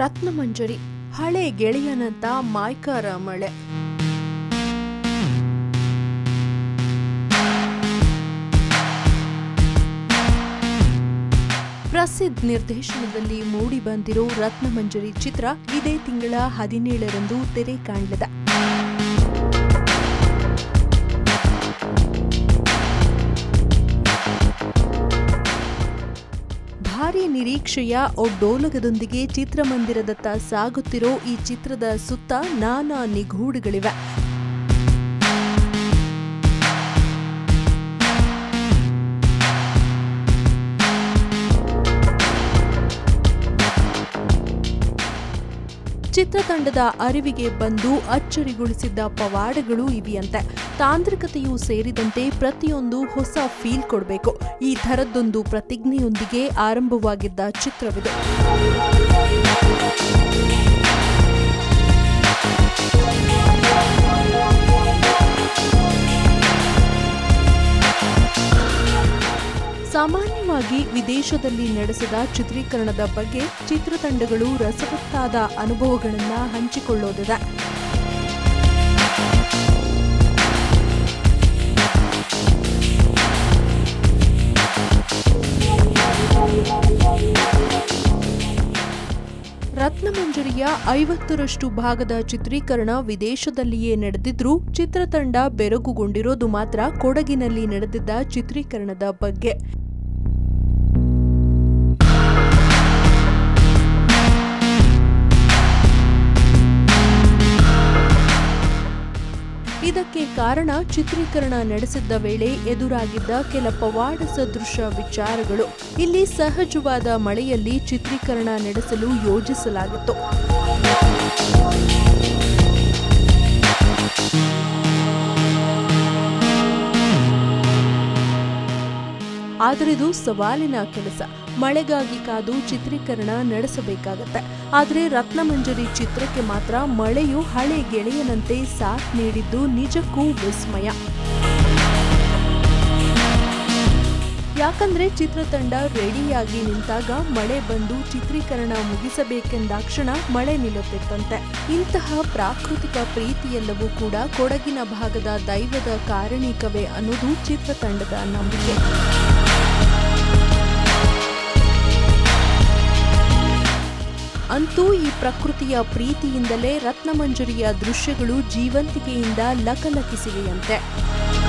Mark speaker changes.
Speaker 1: ರತ್ನಮಂಜರಿ ಹಳೆ ಗೆಳೆಯನಂತ ಮಾಯ್ಕಾರ ಮಳೆ ಪ್ರಸಿದ್ಧ ನಿರ್ದೇಶನದಲ್ಲಿ ಮೂಡಿ ಬಂದಿರೋ ರತ್ನಮಂಜರಿ ಚಿತ್ರ ಇದೇ ತಿಂಗಳ ಹದಿನೇಳರಂದು ತೆರೆ ಕಾಣಲಿದೆ ಭಾರಿ ನಿರೀಕ್ಷೆಯ ಒಡ್ಡೋಲಗದೊಂದಿಗೆ ಚಿತ್ರಮಂದಿರದತ್ತ ಸಾಗುತ್ತಿರೋ ಈ ಚಿತ್ರದ ಸುತ್ತ ನಾನಾ ನಿಗೂಢಗಳಿವೆ ಚಿತ್ರತಂಡದ ಅರಿವಿಗೆ ಬಂದು ಅಚ್ಚರಿಗೊಳಿಸಿದ್ದ ಪವಾಡಗಳು ಇವೆಯಂತೆ ತಾಂತ್ರಿಕತೆಯೂ ಸೇರಿದಂತೆ ಪ್ರತಿಯೊಂದು ಹೊಸ ಫೀಲ್ ಕೊಡಬೇಕು ಈ ಥರದ್ದೊಂದು ಪ್ರತಿಜ್ಞೆಯೊಂದಿಗೆ ಆರಂಭವಾಗಿದ್ದ ಚಿತ್ರವಿದು ಸಾಮಾನ್ಯವಾಗಿ ವಿದೇಶದಲ್ಲಿ ನಡೆಸಿದ ಚಿತ್ರೀಕರಣದ ಬಗ್ಗೆ ಚಿತ್ರತಂಡಗಳು ರಸವತ್ತಾದ ಅನುಭವಗಳನ್ನು ಹಂಚಿಕೊಳ್ಳೋದಿದೆ ರತ್ನಮಂಜರಿಯ ಐವತ್ತರಷ್ಟು ಭಾಗದ ಚಿತ್ರೀಕರಣ ವಿದೇಶದಲ್ಲಿಯೇ ನಡೆದಿದ್ರೂ ಚಿತ್ರತಂಡ ಬೆರಗುಗೊಂಡಿರೋದು ಮಾತ್ರ ಕೊಡಗಿನಲ್ಲಿ ನಡೆದಿದ್ದ ಚಿತ್ರೀಕರಣದ ಬಗ್ಗೆ ಇದಕ್ಕೆ ಕಾರಣ ಚಿತ್ರೀಕರಣ ನಡೆಸಿದ್ದ ವೇಳೆ ಎದುರಾಗಿದ್ದ ಕೆಲ ಪವಾಡ ಸದೃಶ ವಿಚಾರಗಳು ಇಲ್ಲಿ ಸಹಜವಾದ ಮಳೆಯಲ್ಲಿ ಚಿತ್ರೀಕರಣ ನಡೆಸಲು ಯೋಜಿಸಲಾಗಿತ್ತು ಆದರಿದು ಸವಾಲಿನ ಕೆಲಸ ಮಳೆಗಾಗಿ ಕಾದು ಚಿತ್ರೀಕರಣ ನಡೆಸಬೇಕಾಗತ್ತೆ ಆದರೆ ರತ್ನಮಂಜರಿ ಚಿತ್ರಕ್ಕೆ ಮಾತ್ರ ಮಳೆಯು ಹಳೆ ಗೆಳೆಯನಂತೆ ಸಾಥ್ ನೀಡಿದ್ದು ನಿಜಕ್ಕೂ ವಿಸ್ಮಯ ಯಾಕಂದ್ರೆ ಚಿತ್ರತಂಡ ರೆಡಿಯಾಗಿ ನಿಂತಾಗ ಮಳೆ ಬಂದು ಚಿತ್ರೀಕರಣ ಮುಗಿಸಬೇಕೆಂದಾಕ್ಷಣ ಮಳೆ ನಿಲ್ಲುತ್ತಿತ್ತಂತೆ ಇಂತಹ ಪ್ರಾಕೃತಿಕ ಪ್ರೀತಿಯೆಲ್ಲವೂ ಕೂಡ ಕೊಡಗಿನ ಭಾಗದ ದೈವದ ಕಾರಣೀಕವೇ ಅನ್ನೋದು ಚಿತ್ರತಂಡದ ನಂಬಿಕೆ ಅಂತೂ ಈ ಪ್ರಕೃತಿಯ ಪ್ರೀತಿಯಿಂದಲೇ ರತ್ನಮಂಜರಿಯ ದೃಶ್ಯಗಳು ಜೀವಂತಿಕೆಯಿಂದ ಲಕಲಕಿಸಿವೆಯಂತೆ